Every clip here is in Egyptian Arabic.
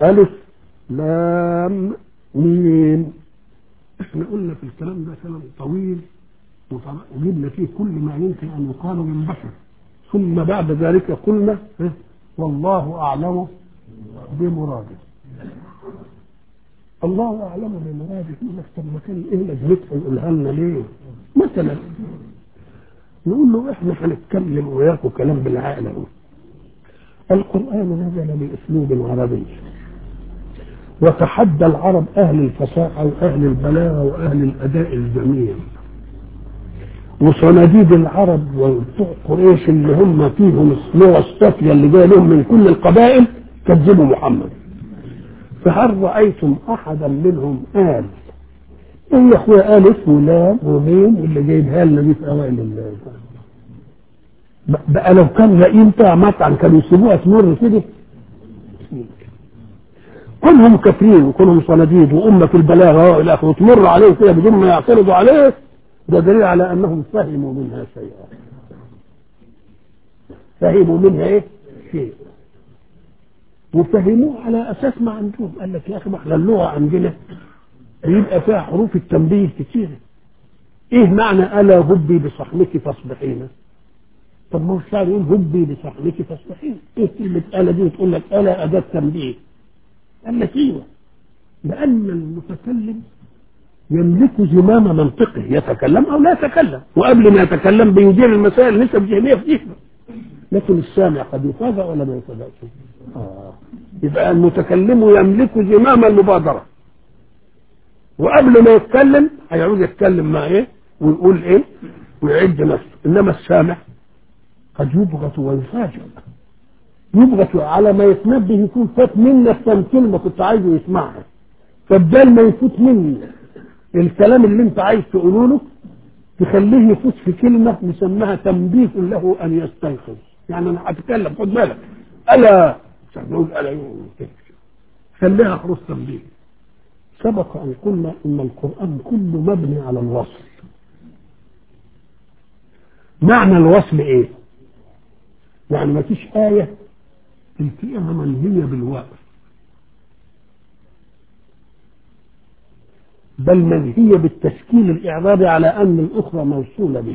ألف لام ميم احنا قلنا في الكلام ده كلام طويل وجبنا فيه كل ما يمكن أن يقال من بشر ثم بعد ذلك قلنا والله أعلم بمراده الله أعلم بمراده يقول لك طب ما كان إيه لازمتها يقولها لنا ليه؟ مثلا نقول له إحنا هنتكلم وياكم كلام بالعقل أهو القرآن نزل بأسلوب عربي وتحدى العرب أهل الفصاحة وأهل البلاغة وأهل الأداء الجميل وصناديد العرب وبتوع قريش اللي هم فيهم اللغة الصافية اللي جاية لهم من كل القبائل كذبوا محمد فهل رأيتم أحدا منهم قال إيه يا أخويا قال اسمه لام وميم واللي جايبها لنا دي في أوائل الله بقى لو كان لئيم بتاع مطعم كانوا يسيبوها تمر كده كلهم كافرين وكلهم صناديد وأمة البلاغة وإلى آخره تمر عليه كده بدون ما يعترضوا عليه ده دليل على أنهم فهموا منها شيئا فهموا منها إيه؟ شيء وفهموه على أساس ما عندهم قال لك يا أخي ما احنا اللغة عندنا بيبقى فيها حروف التنبيه كتيرة إيه معنى ألا هبي بصحنك فاصبحين طب ما هو الشاعر يقول هبي بصحنك فاصبحين إيه كلمة ألا دي وتقول لك ألا أداة تنبيه قال لك ايوه لان المتكلم يملك زمام منطقه يتكلم او لا يتكلم وقبل ما يتكلم بيدير المسائل اللي نسب ذهنيه في ذهنه لكن السامع قد يفاجأ ولا ما يفاجأش آه. يبقى المتكلم يملك زمام المبادرة وقبل ما يتكلم هيعود يتكلم مع ايه ويقول ايه ويعد نفسه انما السامع قد يبغت ويفاجئ يبغت على ما يتنبه يكون فات منك كم كلمه كنت عايزه يسمعها فبدال ما يفوت مني الكلام اللي انت عايز تقوله له تخليه يفوت في كلمه نسميها تنبيه له ان يستيقظ يعني انا هتكلم خد بالك الا مش نقول الا خليها حروف تنبيه سبق ان قلنا ان القران كله مبني على الوصل معنى الوصل ايه يعني ما فيش ايه تلتقيها منهية بالوقف بل منهية بالتشكيل الإعرابي على أن الأخرى موصولة بها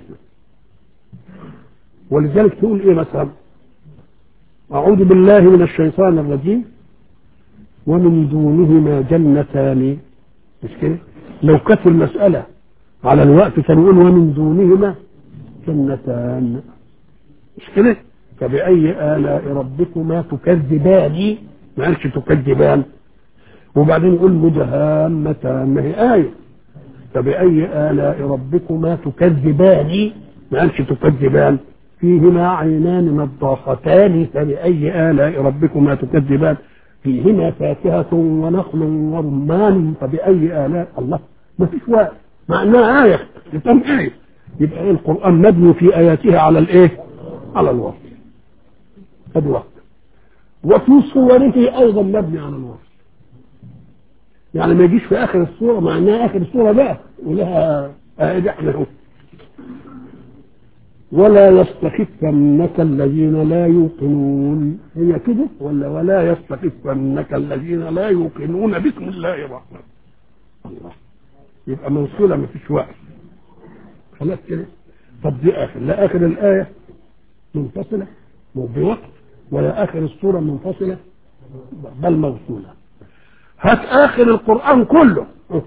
ولذلك تقول إيه مثلا أعوذ بالله من الشيطان الرجيم ومن دونهما جنتان مش كده لو كانت المسألة على الوقت كان يقول ومن دونهما جنتان مش كده فبأي آلاء ربكما تكذبان ما قالش تكذبان وبعدين يقول مدهامتان ما هي آية فبأي آلاء ربكما تكذبان ما قالش تكذبان فيهما عينان نضاختان فبأي آلاء ربكما تكذبان فيهما فاكهة ونخل ورمان فبأي آلاء الله ما فيش وقت معناها آية كتاب آية يبقى إيه القرآن مبني في آياتها على الإيه؟ على الوصف هذا وقت وفي صوره ايضا مبني على الوصف يعني ما يجيش في اخر الصوره معناها اخر الصوره بقى ولها ادي احنا اهو ولا يستخفنك الذين لا يوقنون هي كده ولا ولا يستخفنك الذين لا يوقنون بسم الله الرحمن الله يبقى موصوله ما فيش وقت خلاص كده طب دي اخر لا اخر الايه منفصله بوقت ولا اخر السوره منفصله بل موصوله هات اخر القران كله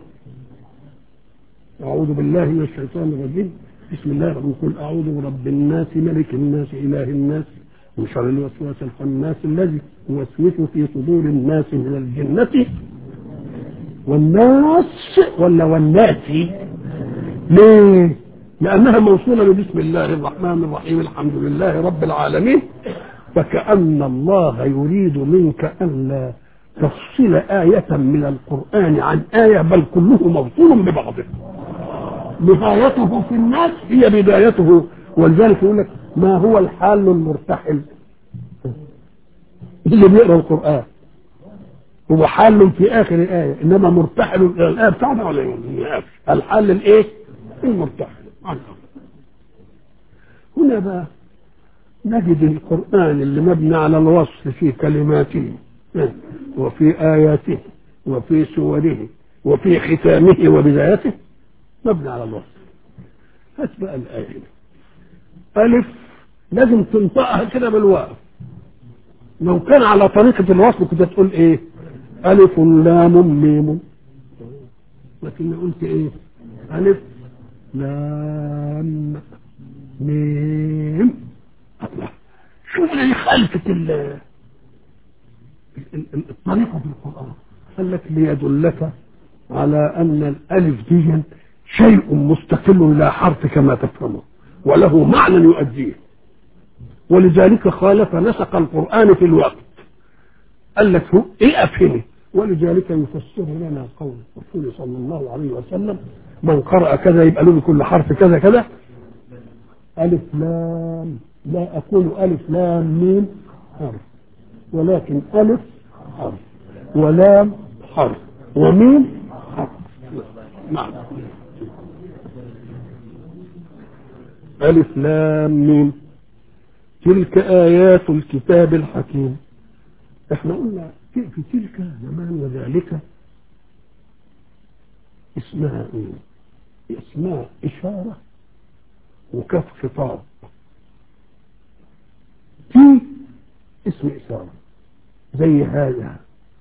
اعوذ بالله من الشيطان الرجيم بسم الله الرحمن الرحيم قل اعوذ برب الناس ملك الناس اله الناس من شر الوسواس الخناس الذي يوسوس في صدور الناس من الجنه والناس ولا والناس ليه؟ لأنها موصولة بسم الله الرحمن الرحيم الحمد لله رب العالمين فكأن الله يريد منك ألا تفصل آية من القرآن عن آية بل كله موصول ببعضه نهايته في الناس هي بدايته ولذلك يقول لك ما هو الحال المرتحل اللي بيقرا القرآن هو حال في آخر الآية إنما مرتحل إلى الآية بتاعنا ولا يقول الحال الإيه؟ المرتحل هنا بقى نجد القرآن اللي مبني على الوصف في كلماته وفي آياته وفي سوره وفي ختامه وبدايته مبني على الوصف هات بقى الآية هنا ألف لازم تنطقها كده بالواو لو كان على طريقة الوصل كنت تقول إيه ألف لام ميم لكن قلت إيه ألف لام ميم الله شوف اللي خلفة ال ال- ال- الطريقة في القرآن قال لك ليدلك على أن الألف دي شيء مستقل لا حرف كما تفهمه وله معنى يؤديه ولذلك خالف نسق القرآن في الوقت قال لك هو ايه افهمه ولذلك يفسر لنا قول الرسول صلى الله عليه وسلم من قرأ كذا يبقى له كل حرف كذا كذا ألف لام لا أقول ألف لام ميم حرف ولكن ألف حرف ولام حرف وميم حرف نعم ألف لام ميم تلك آيات الكتاب الحكيم احنا قلنا في في تلك زمان وذلك اسمها ايه اسمها إشارة وكف خطاب في اسم إشارة زي هذا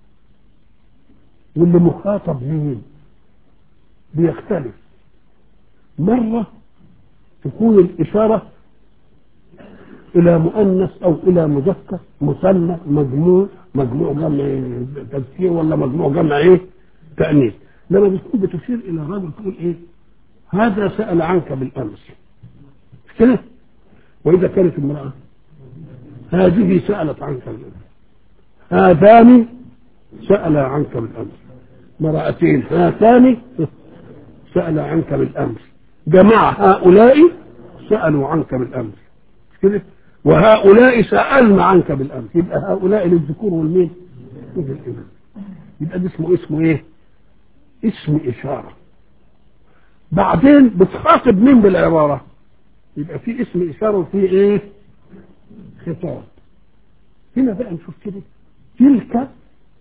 واللي مخاطب مين بيختلف مرة تكون الإشارة إلى مؤنث أو إلى مذكر مثنى مجموع مجموع جمع تذكير ولا مجموع جمع إيه؟ تأنيث لما بتكون بتشير إلى رجل تقول إيه؟ هذا سأل عنك بالأمس مش كده؟ وإذا كانت امرأة هذه سألت عنك بالأمس هذان سأل عنك بالأمس امرأتين هاتان سأل عنك بالأمس جماعة هؤلاء سألوا عنك بالأمس مش كده؟ وهؤلاء سألنا عنك بالأمس يبقى هؤلاء للذكور والمين؟ للإناث يبقى ده اسمه اسمه ايه؟ اسم إشارة بعدين بتخاطب مين بالعبارة؟ يبقى في اسم إشارة وفي ايه؟ خطاب هنا بقى نشوف كده تلك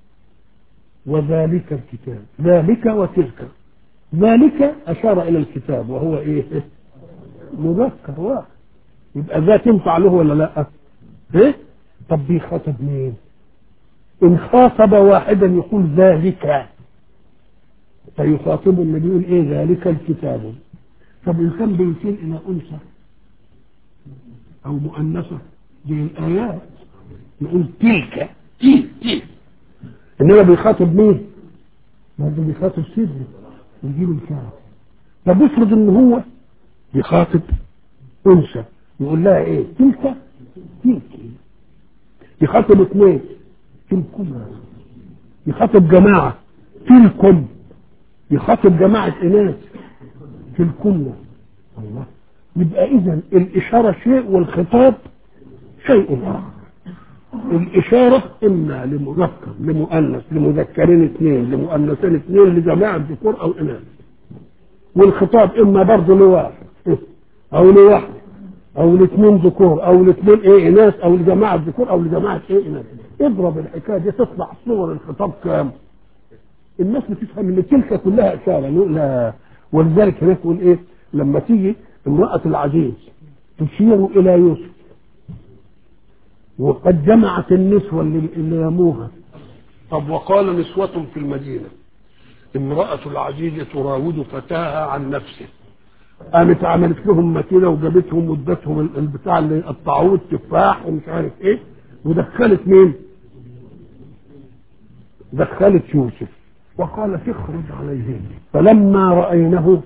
وذلك الكتاب ذلك وتلك ذلك أشار إلى الكتاب وهو إيه؟ مذكر واحد يبقى ذا تنفع له ولا لا؟ إيه؟ طب بيخاطب مين؟ إن خاطب واحدا يقول ذلك فيخاطب النبي يقول إيه ذلك الكتاب طب إن كان بيشير إلى أنثى أو مؤنثة دي الآيات نقول تلك تلك تلك إنما بيخاطب مين؟ برضه بيخاطب سيدنا ويجيب الكعب طب افرض إن هو بيخاطب أنثى يقول لها إيه؟ تلك تلك يخاطب اثنين تلكم يخاطب جماعة تلكم يخاطب جماعة إناث تلكم الله يبقى إذا الإشارة شيء والخطاب شيء آخر الإشارة إما لمذكر لمؤنث لمذكرين اثنين لمؤنثين اثنين لجماعة ذكور أو إناث والخطاب إما برضه لواحد أو لواحد أو لاثنين ذكور أو لاثنين إيه إناث أو لجماعة ذكور أو لجماعة إيه إناث اضرب الحكاية دي تطلع صور الخطاب كام الناس بتفهم ان تلك كلها اشاره نقول لا ولذلك هناك يقول ايه لما تيجي امراه العزيز تشير الى يوسف وقد جمعت النسوه اللي, اللي يموها طب وقال نسوة في المدينة امرأة العزيز تراود فتاها عن نفسه قامت عملت لهم مكينة وجابتهم وادتهم ال- البتاع اللي قطعوه التفاح ومش عارف ايه ودخلت مين؟ دخلت يوسف وقالت اخرج عليهم فلما رأينه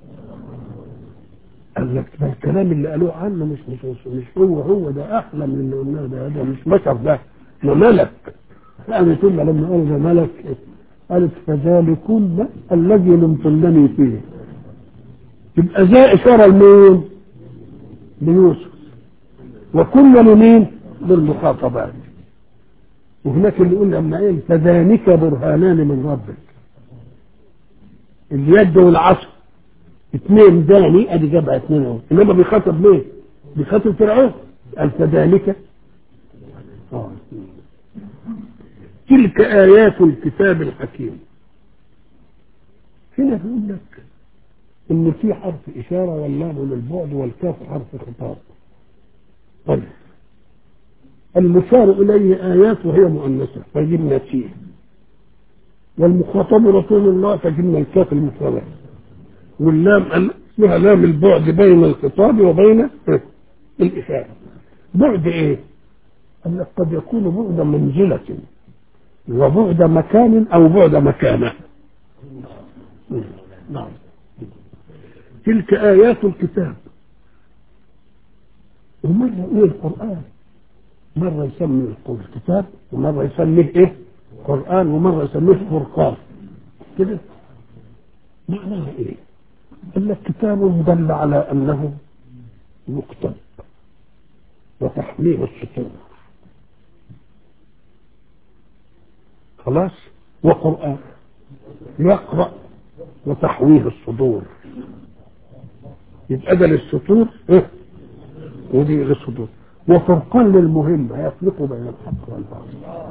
قال لك ده الكلام اللي قالوه عنه مش مش مش, مش هو هو ده احلى من اللي قلناه ده ده مش بشر ده ده ملك قامت ثم لما قال ده ملك قالت فذلكن الذي لمتنني فيه تبقى زي اشاره لمين؟ ليوسف وكل لمين؟ للمخاطبات وهناك اللي يقول لما ايه فذلك برهانان من ربك اليد والعصا اثنين داني ادي جابها اثنين اهو انما بيخاطب مين؟ بيخاطب فرعون قال فذلك اه تلك آيات الكتاب الحكيم هنا بيقول لك إن في حرف إشارة واللام للبعد والكاف حرف خطاب طيب المشار إليه آيات وهي مؤنثة فجبنا فيه والمخاطب رسول الله فجبنا الكاف المفردة واللام اسمها لام البعد بين الخطاب وبين الإشارة بعد إيه؟ قال لك قد يكون بعد منزلة وبعد مكان أو بعد مكانة نعم تلك آيات الكتاب ومرة يقول القرآن مرة يسمي الكتاب ومرة يسميه إيه؟ قرآن ومرة يسميه فرقان كده معناها إيه؟ قال لك كتاب دل على أنه يكتب وتحميه السطور خلاص وقرآن يقرأ وتحويه الصدور يبقى ده للسطور إيه؟ ودي للصدور وفرقان للمهمة يفرق بين الحق والباطل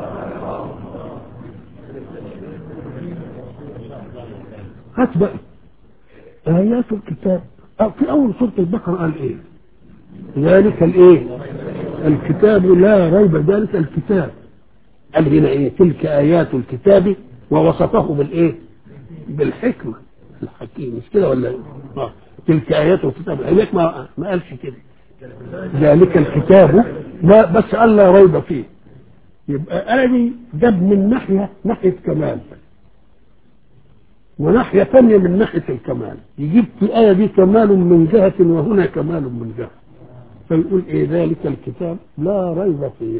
هات بقى آيات الكتاب أو في أول سورة البقرة قال إيه؟ ذلك الإيه؟ الكتاب لا ريب ذلك الكتاب قال هنا إيه؟ تلك آيات الكتاب ووصفه بالإيه؟ بالحكمة الحكيم مش كده ولا إيه؟ آه. تلك آيات الكتاب هناك ما ما قالش كده ذلك الكتاب لا بس قال لا ريب فيه يبقى آدي جاب من ناحية ناحية كمال وناحية ثانية من ناحية الكمال يجيب في الآية دي كمال من جهة وهنا كمال من جهة فيقول إيه ذلك الكتاب لا ريب فيه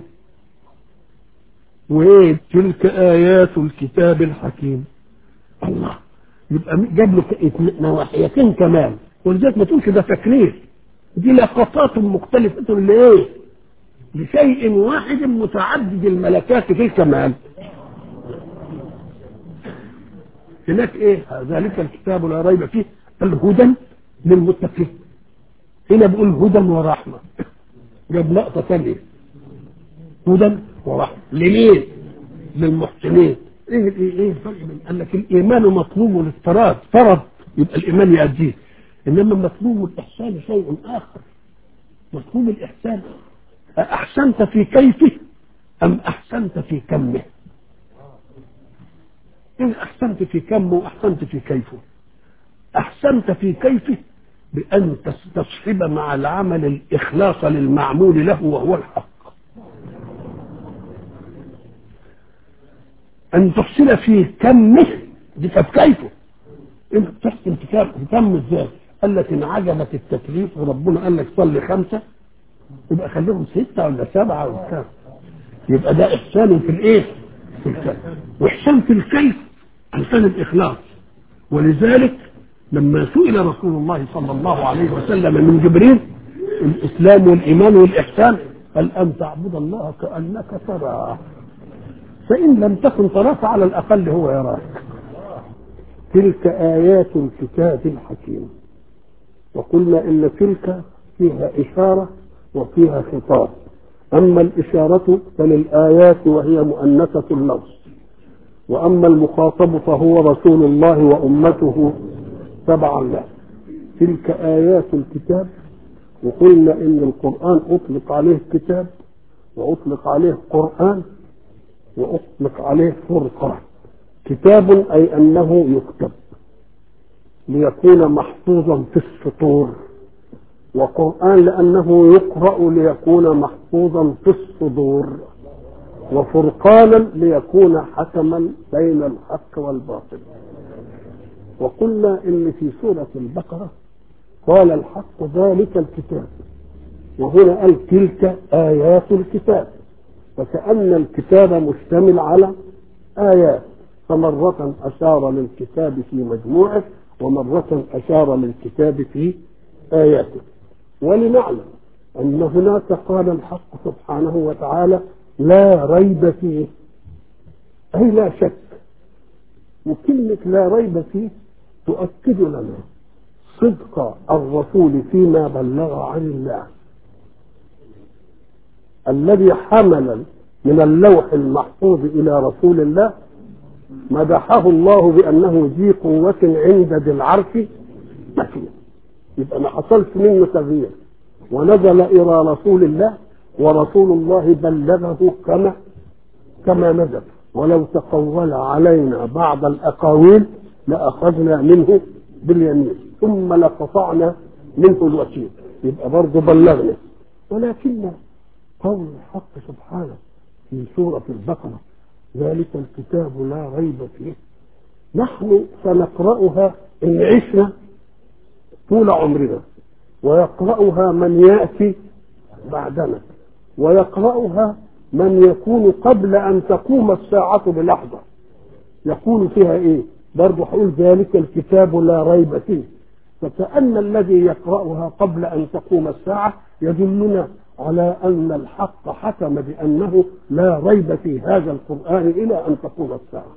وإيه تلك آيات الكتاب الحكيم الله يبقى جاب له نواحيتين كمال ولذلك ما تقولش ده تكليف دي لقطات مختلفة لإيه؟ لشيء واحد متعدد الملكات في الكمال هناك ايه ذلك الكتاب لا ريب فيه الهدى للمتقين هنا بقول هدى ورحمة جاب لقطة ثانية هدى ورحمة لمين؟ للمحسنين ايه ايه ايه الفرق بين قال لك الايمان مطلوب للطراد فرض يبقى الايمان يأديه انما مطلوب الاحسان شيء اخر مطلوب الاحسان احسنت في كيفه ام احسنت في كمه إن أحسنت في كمه وأحسنت في كيفه أحسنت في كيفه بأن تستصحب مع العمل الإخلاص للمعمول له وهو الحق أن تحسن في كمه دي كانت كيفه أنت تحسن في كم في كم إزاي؟ قال لك إن عجبت التكليف وربنا قال لك صلي خمسة يبقى خليهم ستة ولا سبعة ولا كام يبقى ده إحسان في الإيه؟ في الكيف وإحسان في الكيف إحسان الإخلاص ولذلك لما سئل رسول الله صلى الله عليه وسلم من جبريل الإسلام والإيمان والإحسان قال أن تعبد الله كأنك تراه فإن لم تكن تراه فعلى الأقل هو يراك تلك آيات الكتاب الحكيم وقلنا إن تلك فيها إشارة وفيها خطاب أما الإشارة فللآيات وهي مؤنثة اللفظ وأما المخاطب فهو رسول الله وأمته تبعا له تلك آيات الكتاب وقلنا إن القرآن أطلق عليه كتاب وأطلق عليه قرآن وأطلق عليه فرقان كتاب أي أنه يكتب ليكون محفوظا في السطور وقرآن لأنه يقرأ ليكون محفوظا في الصدور وفرقانا ليكون حكما بين الحق والباطل وقلنا ان في سورة البقرة قال الحق ذلك الكتاب وهنا قال تلك آيات الكتاب وكأن الكتاب مشتمل على آيات فمرة أشار للكتاب في مجموعه ومرة أشار للكتاب في آياته ولنعلم أن هناك قال الحق سبحانه وتعالى لا ريب فيه أي لا شك وكلمة لا ريب فيه تؤكد لنا صدق الرسول فيما بلغ عن الله الذي حمل من اللوح المحفوظ إلى رسول الله مدحه الله بأنه ذي قوة عند ذي العرش مكين يبقى ما حصلش منه تغيير ونزل إلى رسول الله ورسول الله بلغه كما كما نزل ولو تقول علينا بعض الأقاويل لأخذنا منه باليمين ثم لقطعنا منه الوكيل يبقى برضه بلغنا ولكن قول الحق سبحانه في سورة البقرة ذلك الكتاب لا ريب فيه نحن سنقرأها إن عشنا طول عمرنا ويقرأها من يأتي بعدنا ويقرأها من يكون قبل أن تقوم الساعة بلحظة يقول فيها إيه برضه هقول ذلك الكتاب لا ريب فيه فكأن الذي يقرأها قبل أن تقوم الساعة يدلنا على أن الحق حكم بأنه لا ريب في هذا القرآن إلى أن تقوم الساعة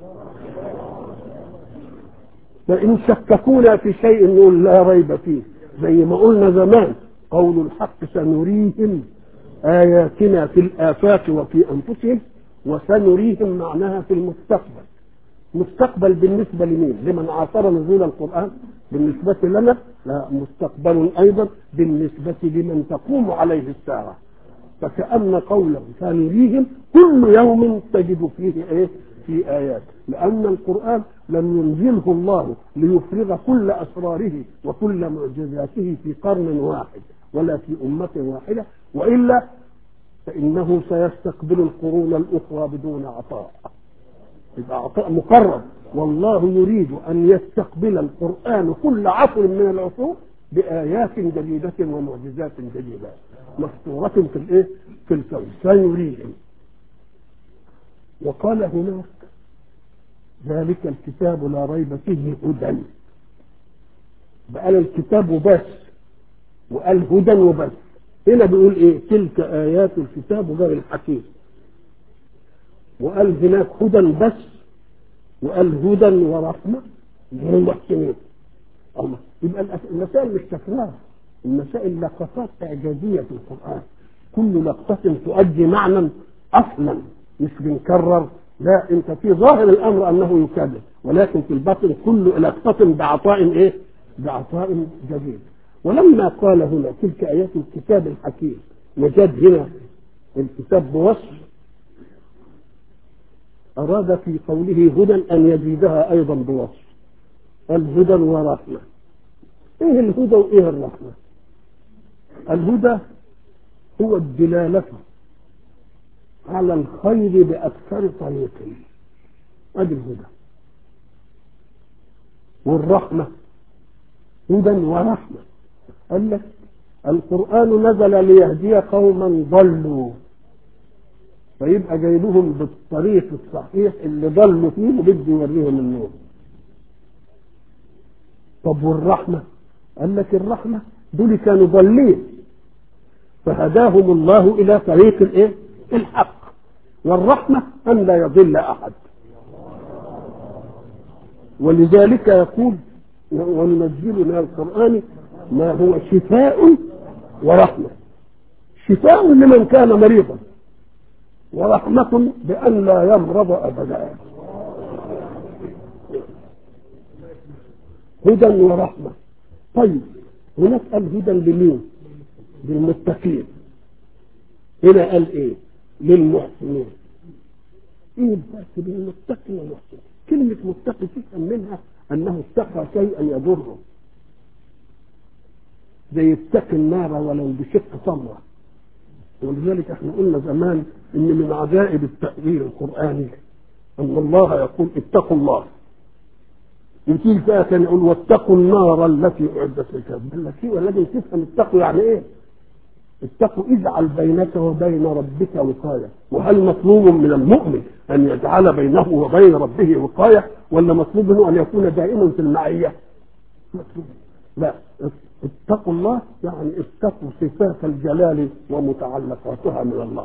فإن شككونا في شيء نقول لا ريب فيه زي ما قلنا زمان قول الحق سنريهم آياتنا في الآفاق وفي أنفسهم وسنريهم معناها في المستقبل مستقبل بالنسبة لمين لمن عاصر نزول القرآن بالنسبة لنا لا مستقبل أيضا بالنسبة لمن تقوم عليه الساعة فكأن قوله سنريهم كل يوم تجد فيه ايه في آيات لأن القرآن لم ينزله الله ليفرغ كل أسراره وكل معجزاته في قرن واحد ولا في أمة واحدة وإلا فإنه سيستقبل القرون الأخرى بدون عطاء يبقى عطاء مقرب والله يريد أن يستقبل القرآن كل عصر من العصور بآيات جديدة ومعجزات جديدة مستورة في الإيه؟ في الكون سيريهم وقال هناك ذلك الكتاب لا ريب فيه هدى بقى الكتاب وبس وقال هدى وبس هنا بيقول ايه تلك ايات الكتاب غير الحكيم وقال هناك هدى بس وقال هدى ورحمة للمحسنين الله يبقى المسائل مش تكرار المسائل لقطات إعجازية في القرآن كل لقطة تؤدي معنى أصلا مش بنكرر لا انت في ظاهر الامر انه يكذب ولكن في الباطن كل لقطة بعطاء ايه؟ بعطاء جديد ولما قال هنا تلك ايات الكتاب الحكيم وجد هنا الكتاب بوصف اراد في قوله هدى ان يزيدها ايضا بوصف قال هدى ورحمه ايه الهدى وايه الرحمه الهدى هو الدلاله على الخير باكثر طريق ادي الهدى والرحمه هدى ورحمه قال لك القران نزل ليهدي قوما ضلوا فيبقى جايبهم بالطريق الصحيح اللي ضلوا فيه وبده يوريهم النور طب والرحمة قال لك الرحمة دول كانوا ضالين فهداهم الله إلى طريق الإيه؟ الحق والرحمة أن لا يضل أحد ولذلك يقول وننزل من القرآن ما هو شفاء ورحمة شفاء لمن كان مريضا ورحمة بأن لا يمرض أبدا هدى ورحمة طيب هناك قال هدى لمين للمتقين هنا قال ايه للمحسنين ايه الفرق بين المتقي والمحسن كلمة متقي تفهم منها انه اتقى شيئا يضره زي اتقي النار ولو بشق تمره ولذلك احنا قلنا زمان ان من عجائب التأويل القرآني ان الله يقول اتقوا الله وتيجي بقى كان يقول واتقوا النار التي اعدت للكافرين قال لك ايه لازم تفهم اتقوا يعني ايه؟ اتقوا اجعل بينك وبين ربك وقايه وهل مطلوب من المؤمن ان يجعل بينه وبين ربه وقايه ولا مطلوب منه ان يكون دائما في المعيه؟ مطلوب لا اتقوا الله يعني اتقوا صفات الجلال ومتعلقاتها من الله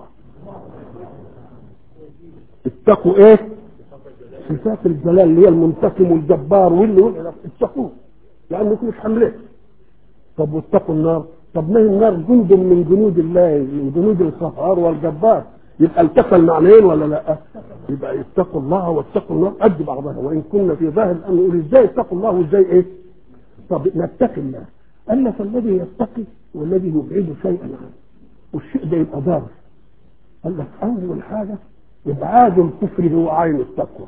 اتقوا ايه صفات الجلال اللي هي المنتقم والجبار واللي اتقوه لانكم مش حملين طب واتقوا النار طب ما هي النار جند من جنود الله من جنود القهار والجبار يبقى التقى المعنيين ولا لا يبقى اتقوا الله واتقوا النار قد بعضها وان كنا في ظاهر الامر نقول ازاي اتقوا الله وازاي ايه طب نتقي الله قال لك الذي يتقي والذي يبعد شيئا عنه والشيء ده يبقى ضار قال لك اول حاجه ابعاد الكفر هو عين التقوى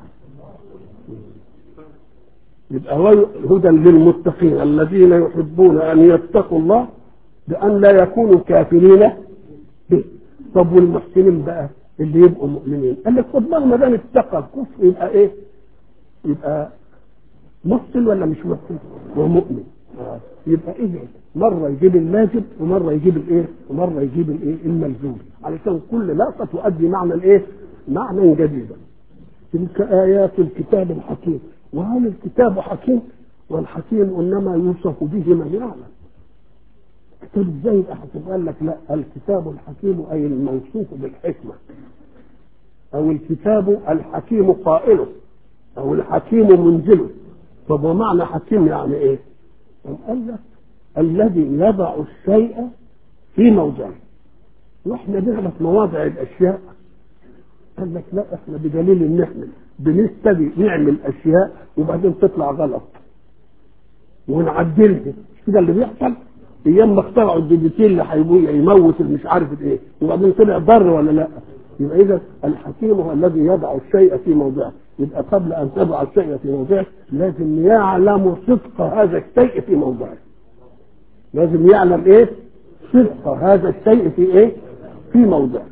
يبقى هدى للمتقين الذين يحبون ان يتقوا الله بان لا يكونوا كافرين به طب والمحسنين بقى اللي يبقوا مؤمنين قال لك طب ما دام اتقى الكفر يبقى ايه يبقى محسن ولا مش محسن ومؤمن آه. يبقى ايه مره يجيب اللازم ومره يجيب الايه ومره يجيب الايه الملزوم علشان كل لقطه تؤدي معنى الايه معنى جديدا تلك ايات الكتاب الحكيم وهل الكتاب حكيم والحكيم انما يوصف به من يعلم الكتاب ازاي يبقى حكيم قال لك لا الكتاب الحكيم اي الموصوف بالحكمه او الكتاب الحكيم قائله او الحكيم منزله طب ومعنى حكيم يعني ايه قال لك الذي يضع الشيء في موضعه واحنا نعرف مواضع الاشياء قال لك لا احنا بدليل ان احنا بنبتدي نعمل اشياء وبعدين تطلع غلط ونعدلها مش كده اللي بيحصل ايام ما اخترعوا الديجيتيل اللي هيبوي يموت مش عارف ايه وبعدين طلع ضر ولا لا يبقى اذا الحكيم هو الذي يضع الشيء في موضعه يبقى قبل ان تضع الشيء في موضعه لازم يعلم صدق هذا الشيء في موضعه لازم يعلم ايه صدق هذا الشيء في ايه في موضعه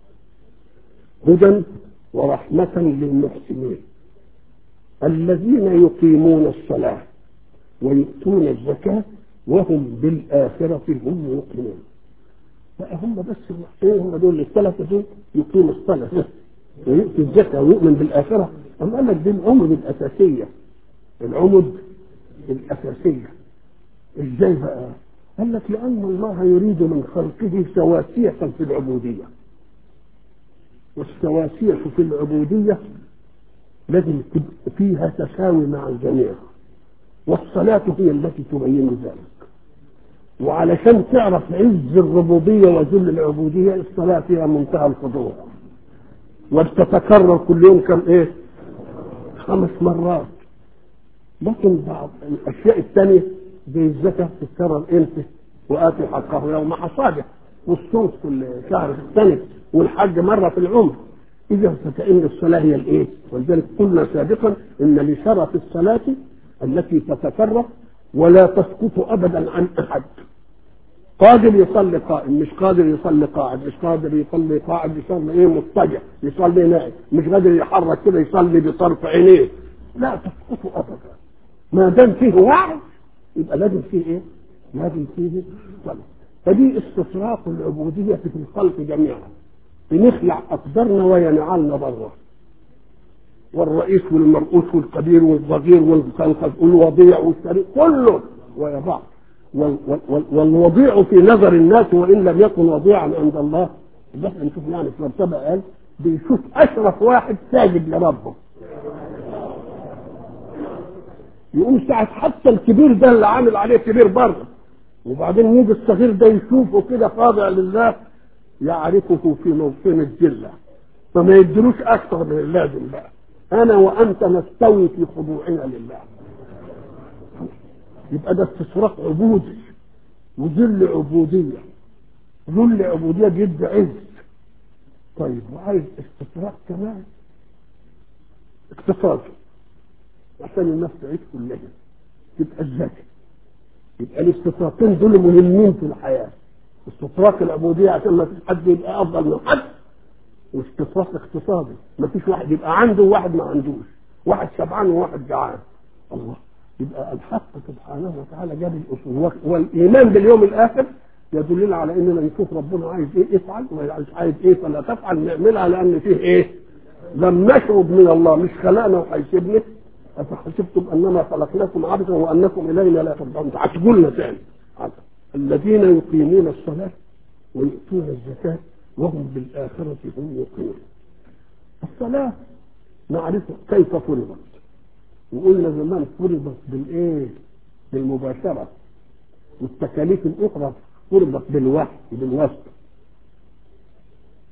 هدى ورحمة للمحسنين الذين يقيمون الصلاة ويؤتون الزكاة وهم بالآخرة هم يوقنون لا هم بس المحسنين هم دول الثلاثة دول يقيموا الصلاة ويؤتي الزكاة ويؤمن بالآخرة أم قال لك دي العمد الأساسية العمد الأساسية إزاي بقى؟ قال لك لأن الله يريد من خلقه سواسية في العبودية والسواسية في العبودية لازم تبقى فيها تساوي مع الجميع والصلاة هي التي تبين ذلك وعلشان تعرف عز الربوبية وذل العبودية الصلاة فيها منتهى الخضوع وتتكرر كل يوم كم ايه خمس مرات لكن بعض الاشياء الثانية زي الزكاة تتكرر امتى وآتي حقه يوم حصاده والصوم كل شهر في السنة والحج مرة في العمر إذا فكأن الصلاة هي الإيه؟ ولذلك قلنا سابقا إن لشرف الصلاة التي تتكرر ولا تسقط أبدا عن أحد قادر يصلي قائم مش قادر يصلي قاعد مش قادر يصلي قاعد يصلي ايه مضطجع يصلي نائم مش قادر يحرك كده يصلي بطرف عينيه لا تسقط ابدا ما دام فيه وعي يبقى لازم فيه ايه؟ لازم فيه صلاه فدي استشراق العبوديه في الخلق جميعا بنخلع اقدارنا وينعلنا بره والرئيس والمرؤوس والكبير والصغير والوضيع والشريك كله ويا بعض والوضيع في نظر الناس وان لم يكن وضيعا عند الله ده احنا نشوف يعني في مرتبه قال بيشوف اشرف واحد ساجد لربه يقوم ساعة حتى الكبير ده اللي عامل عليه كبير بره وبعدين يجي الصغير ده يشوفه كده خاضع لله يعرفه في موطن الجلة فما يدلوش أكثر من اللازم بقى أنا وأنت نستوي في خضوعنا لله يبقى ده استشراق عبودي وذل عبودية ذل عبودية بيدي عز طيب وعايز استشراق كمان اقتصادي عشان الناس تعيش كلها تبقى الذكي يبقى الاستطراقين دول مهمين في الحياة استطراق العبودية عشان ما فيش حد يبقى أفضل من حد واستطراق اقتصادي ما فيش واحد يبقى عنده وواحد ما عندوش واحد شبعان وواحد جعان الله يبقى الحق سبحانه وتعالى جاب الاصول والايمان باليوم الاخر يدلنا على اننا نشوف ربنا عايز ايه افعل ومش عايز ايه فلا تفعل نعملها لان فيه ايه لم نشرب من الله مش خلقنا وهيسيبنا افحسبتم انما خلقناكم عبثا وانكم الينا لا ترجعون هتقولنا تاني الذين يقيمون الصلاه ويؤتون الزكاه وهم بالاخره هم يوقنون الصلاه نعرف كيف فرضت وقلنا زمان فرضت بالايه بالمباشره والتكاليف الاخرى فرضت بالوحي بالواسطه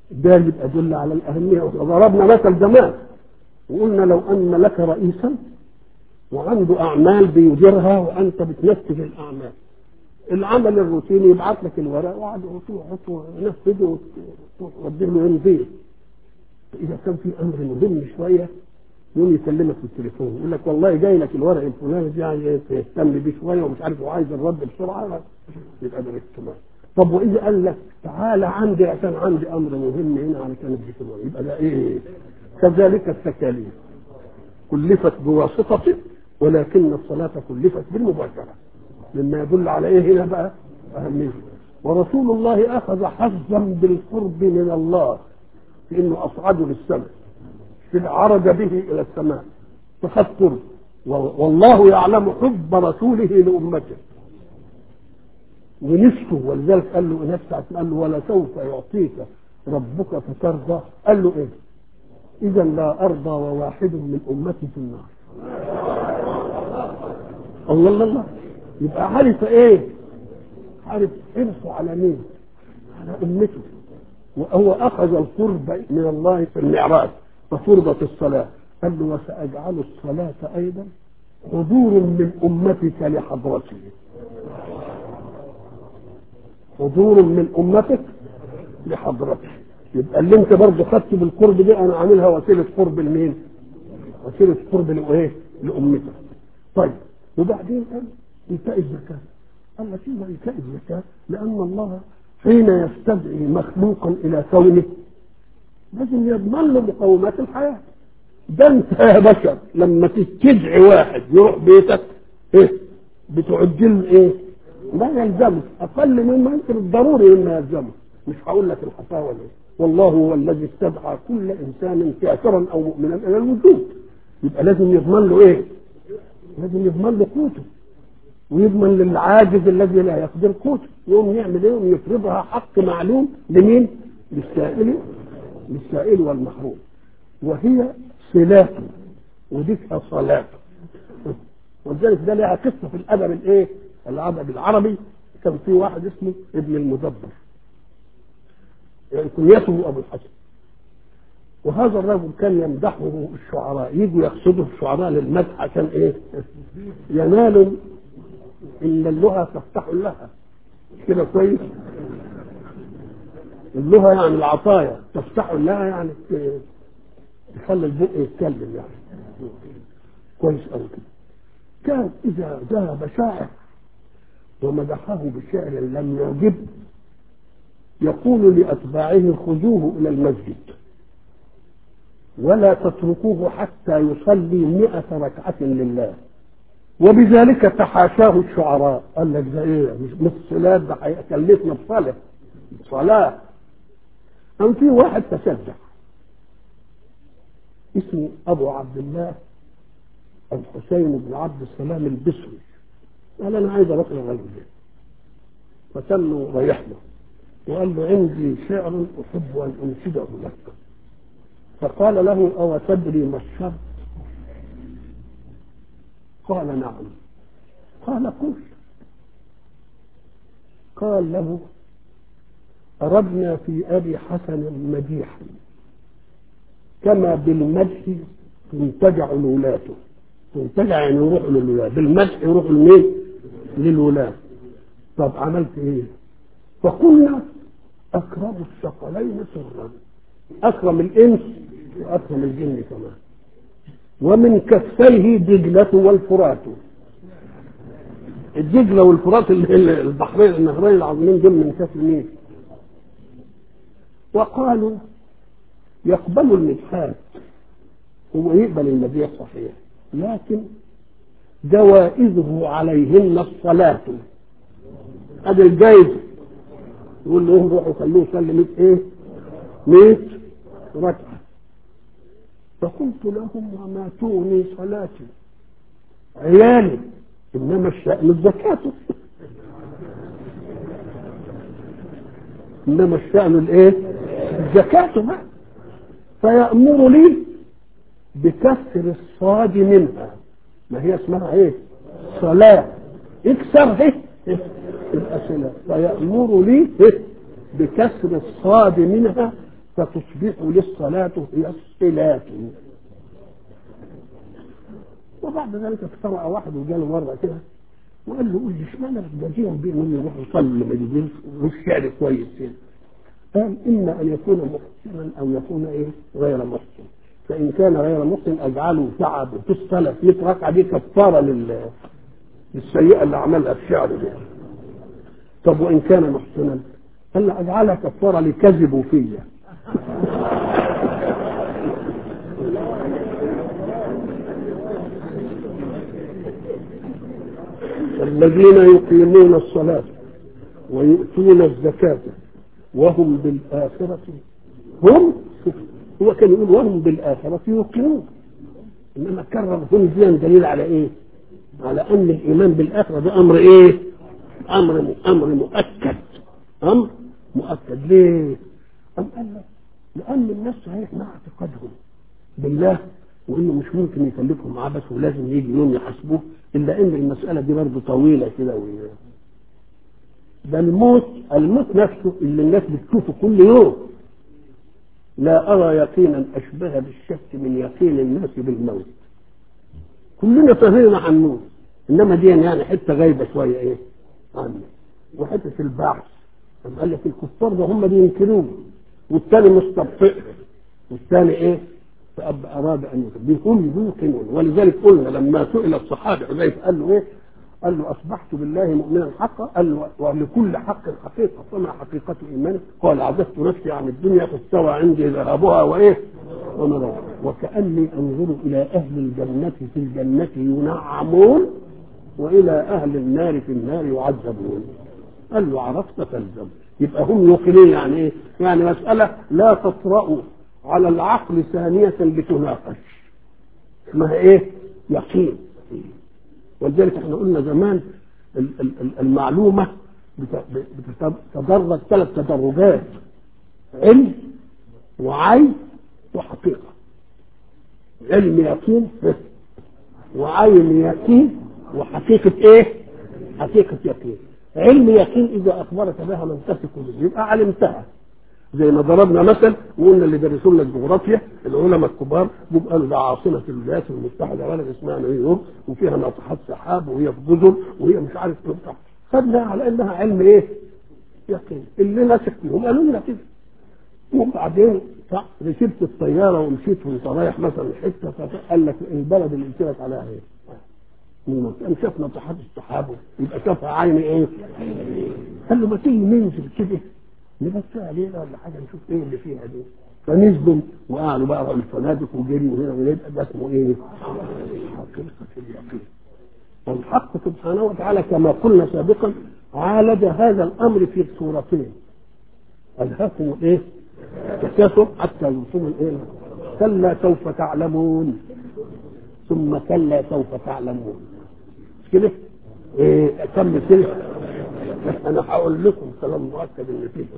ده يبقى يدل على الأهمية وضربنا مثل زمان وقلنا لو أن لك رئيسا وعنده أعمال بيديرها وأنت بتنفذ الأعمال العمل الروتيني يبعث لك الورق وقعد تروح تنفذه وتوديه له ينزيه إذا كان في أمر مهم شوية يوم يكلمك في التليفون يقول لك والله جاي لك الورق الفلاني دي يعني تهتم بيه شويه ومش عارف وعايز الرد بسرعه يبقى ده الاجتماع طب واذا قال لك تعالى عندي عشان عندي امر مهم هنا علشان اديك الورق يبقى ده ايه؟ كذلك التكاليف كلفت بواسطة ولكن الصلاة كلفت بالمباشرة مما يدل على ايه هنا بقى؟ أهمية ورسول الله أخذ حظا بالقرب من الله في انه اصعده للسماء في عرج به الى السماء فخذ قرب والله يعلم حب رسوله لامته ونفسه ولذلك قال له نفسه قال له ولسوف يعطيك ربك فترضى قال له ايه اذا لا ارضى وواحد من امتي في النار الله الله الله يبقى عارف ايه عارف حرصه على مين على امته وهو اخذ القرب من الله في المعراج ففرضت الصلاه قال له وساجعل الصلاه ايضا حضور من امتك لحضرته حضور من امتك لحضرتك يبقى اللي انت برضه خدت بالقرب دي انا عاملها وسيله قرب لمين؟ وسيله قرب لايه؟ لامتك. طيب وبعدين قال ايتاء الزكاه. قال لك ايه ايتاء الزكاه؟ لان الله حين يستدعي مخلوقا الى كونه لازم يضمن له مقومات الحياه. ده انت يا بشر لما تدعي واحد يروح بيتك ايه؟ بتعد له ايه؟ لا يلزمه اقل مما يمكن الضروري مما يلزمه مش هقول لك الحفاوه ليه والله هو الذي استدعى كل انسان كافرا او مؤمنا الى الوجود يبقى لازم يضمن له ايه؟ لازم يضمن له قوته ويضمن للعاجز الذي لا يقدر قوته يقوم يعمل ايه؟ يقوم يفرضها حق معلوم لمين؟ للسائل للسائل والمحروم وهي صلاته وديكها صلاته ولذلك ده لها قصه في الادب الايه؟ الادب العربي كان في واحد اسمه ابن المدبر يعني كنيته ابو الحسن وهذا الرجل كان يمدحه الشعراء يجوا يقصدوا الشعراء للمدح عشان ايه؟ ينال ان اللغه تفتح لها كده كويس اللغه يعني العطايا تفتح لها يعني تخلي البق يتكلم يعني كويس قوي كده كان اذا ذهب شاعر ومدحه بشعر لم يعجب يقول لأتباعه خذوه إلى المسجد ولا تتركوه حتى يصلي مئة ركعة لله وبذلك تحاشاه الشعراء قال لك ده ايه مش مش صلاة ده هيكلفنا بصلاة صلاة أم في واحد تشجع اسمه أبو عبد الله الحسين بن عبد السلام البصري قال أنا عايز أروح للراجل ده فكان رايح له وقال له عندي شعر أحب أن أنشده لك فقال له أو تدري ما الشرط قال نعم قال قل قال له أردنا في أبي حسن مديحا كما بالمدح تنتجع الولاة تنتجع يعني يروح للولاة بالمدح يروح لمين؟ للولاة طب عملت ايه؟ فقلنا أكرم الثقلين سرا أكرم الإنس وأكرم الجن كمان ومن كفيه دجلة والفرات الدجلة والفرات البحرين النهرين العظيمين دول من كف مين؟ وقالوا يقبل المدحات هو يقبل المديح صحيح لكن جوائزه عليهن الصلاة هذا الجائزة يقول لهم روحوا خلوه يصلي 100 ايه؟ 100 ركعة فقلت لهم وما تغني صلاتي عيالي انما الشأن الزكاة انما الشأن الايه؟ الزكاة بقى فيأمر لي بكسر الصاد منها ما هي اسمها ايه؟ صلاة اكسر ايه؟ يبقى صلة فيأمر لي بكسر الصاد منها فتصبح للصلاة هي الصلاة وبعد ذلك افترع واحد وجاله مرة كده وقال له قول لي اشمعنى الجزيرة بين انه يروح يصلي لما يجيب مش شعر كويس يعني قال اما ان يكون محسنا او يكون ايه غير محسن فان كان غير محسن اجعله تعب في الصلاه في 100 ركعه دي كفاره لل للسيئه اللي عملها في شعره دي طب وان كان محسنا قال له اجعلها كفاره لكذبوا فيا الذين يقيمون الصلاة ويؤتون الزكاة وهم بالآخرة هم هو كان يقول وهم بالآخرة يوقنون إنما كرر هم دي دليل على إيه؟ على أن الإيمان بالآخرة ده أمر إيه؟ أمر أمر مؤكد أمر مؤكد ليه؟ أم قال لك لأن الناس صحيح مع اعتقادهم بالله وانه مش ممكن يكلفهم عبث ولازم يجي يوم يحاسبوه الا ان المساله دي برضه طويله كده و... ده الموت الموت نفسه اللي الناس بتشوفه كل يوم لا ارى يقينا اشبه بالشك من يقين الناس بالموت كلنا فاهمين عن الموت انما دي يعني حته غايبه شويه ايه عنه وحته البعث قال لك الكفار ده هم بينكروه والثاني مستبطئ والثاني ايه فأب أراد أن يكذب هم يوقنون ولذلك قلنا لما سئل الصحابي حذيفة قال له إيه؟ قال له أصبحت بالله مؤمنا حقا قال له ولكل حق حقيقة فما حقيقة إيمانه؟ قال عززت نفسي عن الدنيا فاستوى عندي ذهابها وإيه؟ ونرى وكأني أنظر إلى أهل الجنة في الجنة ينعمون وإلى أهل النار في النار يعذبون قال له عرفت فالزم يبقى هم يوقنون يعني إيه؟ يعني مسألة لا تطرأ على العقل ثانية لتناقش اسمها ايه يقين ولذلك احنا قلنا زمان المعلومة بتتدرج ثلاث تدرجات علم وعين وحقيقة علم يقين وعين يقين وحقيقة ايه حقيقة يقين علم يقين اذا اخبرك بها من تثق به يبقى علمتها زي ما ضربنا مثل وقلنا اللي درسوا لنا الجغرافيا العلماء الكبار جم قالوا ده عاصمه الولايات المتحده بلد اسمها نيويورك وفيها ناطحات سحاب وهي في جزر وهي مش عارف تفتح خدنا على انها علم ايه؟ يقين اللي ناسك فيهم قالوا لنا كده وبعدين ركبت الطياره ومشيت وانت رايح مثلا حته قال لك البلد اللي قلت لك عليها ايه؟ من شاف ناطحات السحاب يبقى شافها عين ايه؟ قال له ما تيجي ننزل كده نبص علينا ولا حاجه نشوف ايه اللي فيها دي فنزلوا وقعدوا بقى على الفنادق وجري وهنا وهنا ده اسمه ايه؟ حقيقه اليقين والحق سبحانه وتعالى كما قلنا سابقا عالج هذا الامر في صورتين الهاكم ايه؟ تكاثر حتى يوصلوا الايه؟ كلا سوف تعلمون ثم كلا سوف تعلمون مش كده؟ ايه كمل كده انا هقول لكم كلام مؤكد ان فيه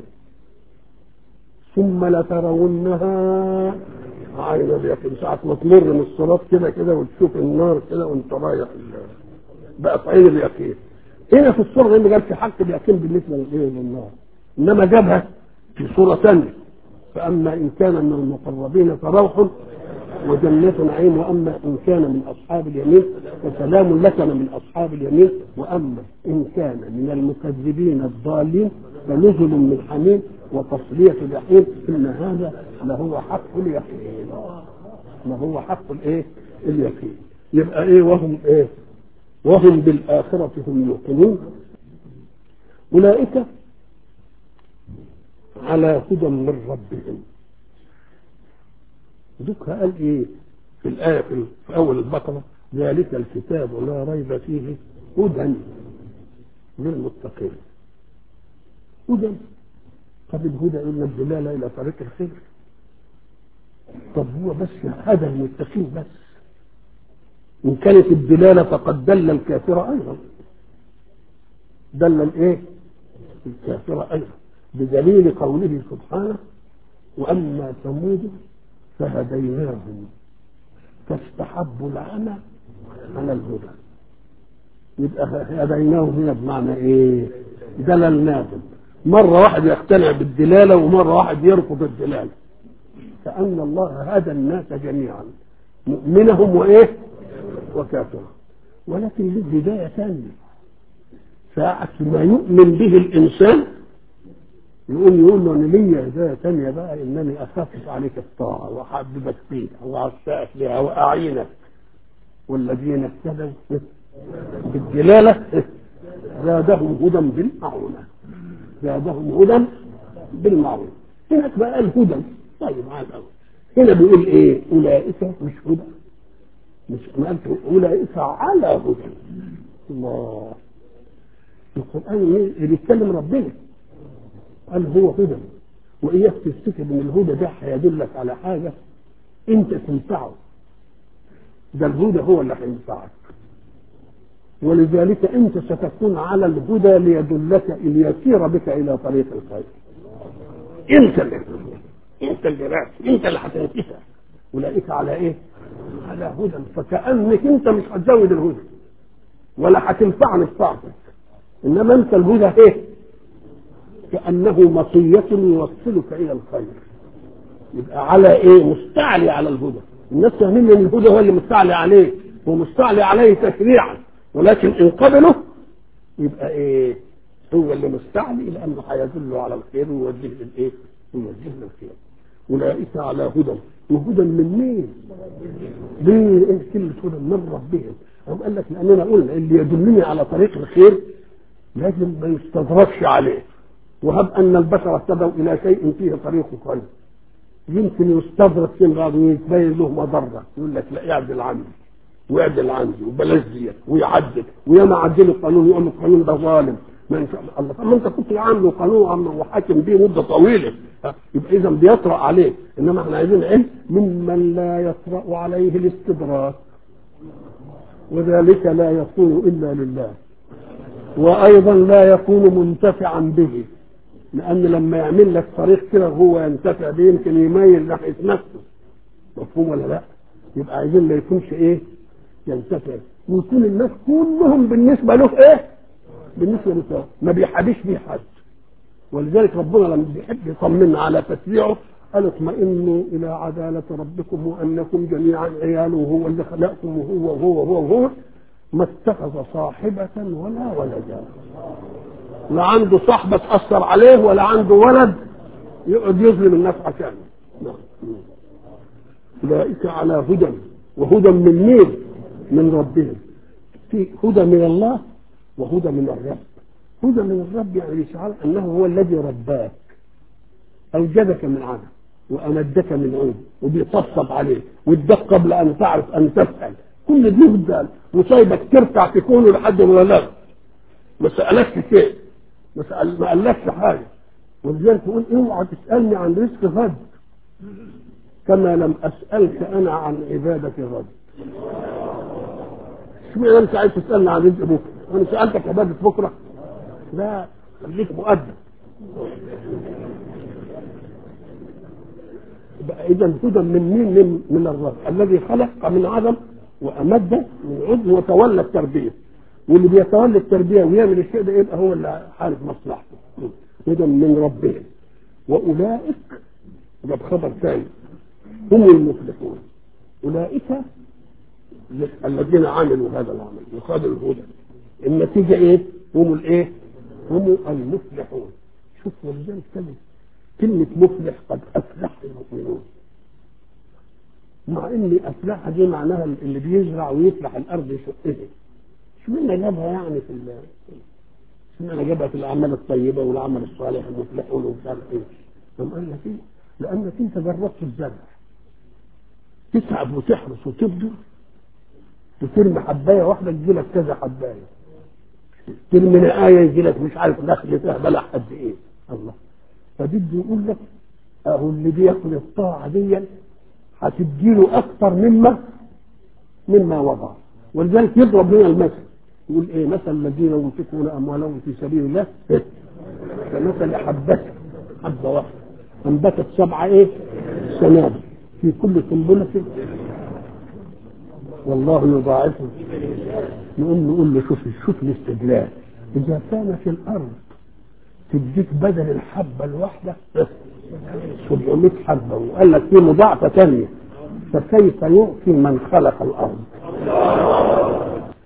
ثم لترونها عين اليقين ساعة ما تمر من الصراط كده كده وتشوف النار كده وانت رايح بقى في عين اليقين هنا في الصورة اللي جاب في حق اليقين بالنسبة للنار انما جابها في صورة ثانية فاما ان كان من المقربين فروح وجنة نعيم واما ان كان من اصحاب اليمين فسلام لك من اصحاب اليمين واما ان كان من المكذبين الضالين فنزل من حميم وتصلية جحيم ان هذا لهو حق اليقين لهو حق الايه اليقين يبقى ايه وهم ايه وهم بالاخرة هم يوقنون اولئك على هدى من ربهم ذكر قال ايه في الآية في أول البقرة ذلك الكتاب لا ريب فيه هدى للمتقين هدى طب الهدى إلا الدلالة إلى طريق الخير طب هو بس هدى المتقين بس إن كانت الدلالة فقد دل الكافر أيضا دل الإيه؟ الكافر أيضا بدليل قوله سبحانه وأما ثمود فهديناهم فاستحبوا العمى على الهدى يبقى هديناهم هنا بمعنى ايه دللناهم مرة واحد يقتنع بالدلالة ومرة واحد يرفض الدلالة كأن الله هدى الناس جميعا مؤمنهم وإيه وكافرهم ولكن له هداية ثانية ساعة ما يؤمن به الإنسان يقول يقول له أنا ليا هداية ثانية بقى إنني أخفف عليك الطاعة وأحببك فيها وأعشقك لها وأعينك والذين اهتدوا بالدلالة زادهم هدى بالمعونة زادهم هدى بالمعروف هناك بقى الهدى طيب عاد أول هنا بيقول ايه اولئك مش هدى مش ما قالش اولئك على هدى الله القران ايه بيتكلم ربنا قال هو هدى واياك تفتكر ان الهدى ده هيدلك على حاجه انت تنفعه ده الهدى هو اللي هينفعك ولذلك انت ستكون على الهدى ليدلك ليسير بك الى طريق الخير انت اللي انت اللي راسي انت اللي هتنتفع اولئك على ايه؟ على هدى فكانك انت مش هتزود الهدى ولا هتنفعني في طاعتك انما انت الهدى ايه؟ كانه مطيه يوصلك الى الخير يبقى على ايه؟ مستعلي على الهدى الناس فاهمين ان الهدى هو اللي مستعلي عليه هو مستعلي عليه تشريعا ولكن ان قبله يبقى ايه؟ هو اللي مستعلي لانه هيدله على الخير ويوجه للايه؟ ويوجه للخير اولئك على هدى وهدى من مين؟ ليه ايه كلمه هدى من ربهم؟ هم قال لك لاننا قلنا اللي يدلني على طريق الخير لازم ما يستدركش عليه وهب ان البشر اهتدوا الى شيء فيه طريق خير يمكن يستدرك في بعض ويتبين له مضره يقول لك لا اعدل عني واعدل عندي وبلاش ديت ويعدل وياما عدلوا القانون يقول القانون ده ظالم ما ان شاء الله طب ما انت كنت عامله قانون عم وحاكم بيه مده طويله يبقى اذا بيطرا عليه انما احنا عايزين علم ممن لا يطرا عليه الاستدراك وذلك لا يكون الا لله وايضا لا يكون منتفعا به لان لما يعمل لك طريق كده هو ينتفع به يمكن يميل ناحيه نفسه مفهوم ولا لا؟ يبقى عايزين ما يكونش ايه؟ ينتفع ويكون الناس كلهم بالنسبه له ايه؟ بالنسبه له ما بيحابيش بيه حد ولذلك ربنا لما بيحب يطمنا على تشريعه قال اطمئنوا الى عداله ربكم وانكم جميعا عياله وهو اللي خلقكم وهو وهو وهو وهو ما اتخذ صاحبة ولا ولدا لا عنده صاحبة تأثر عليه ولا عنده ولد يقعد يظلم الناس عشانه أولئك على هدى وهدى من مين؟ من ربهم في هدى من الله وهدى من الرب هدى من الرب يعني يشعر انه هو الذي رباك اوجدك من عدم وامدك من عود وبيطبطب عليك واداك قبل ان تعرف ان تسال كل دي هدى وسايبك تركع في كونه لحد ما بلغ ما سالكش شيء ما سأل ما قالكش حاجه ولذلك تقول اوعى تسالني عن رزق غد كما لم اسالك انا عن عباده غد اشمعنى انت عايز تسالني عن رزق بكره وانا سالتك عباده بكره لا خليك مؤدب اذا هدى من مين من, من الرب الذي خلق من عدم وامد من عضو وتولى التربيه واللي بيتولى التربيه ويعمل الشيء ده يبقى هو اللي عارف مصلحته هدى من ربهم واولئك ده بخبر ثاني هم المفلحون اولئك الذين عملوا هذا العمل وخدوا الهدى النتيجه ايه؟ هم الايه؟ هم المفلحون شوف ولذلك كلمه كلمه مفلح قد افلح المؤمنون مع ان افلح دي معناها اللي بيزرع ويفلح الارض يشقها اشمعنى جابها يعني في اشمعنى جابها في الاعمال الطيبه والعمل الصالح المفلحون ومش عارف ايه قام قال لك ايه؟ لانك انت جربت الزرع تتعب وتحرس وتبذل وترمي حبايه واحده تجي لك كذا حبايه ترمي نقايه يجي لك مش عارف دخل فيها بلح قد ايه الله فبده يقول لك اهو اللي بياخد الطاعه دي هتديله اكثر مما مما وضع ولذلك يضرب هنا المثل يقول ايه مثل الذين ينفقون اموالهم في سبيل الله إيه؟ كمثل حبه حبه واحده انبتت سبعه ايه سنابل في كل سنبله والله يضاعفه نقول نقول له شوف شوف الاستدلال اذا كان في الارض تديك بدل الحبه الواحده 700 حبة وقال لك في مضاعفة ثانية فكيف يؤتي من خلق الأرض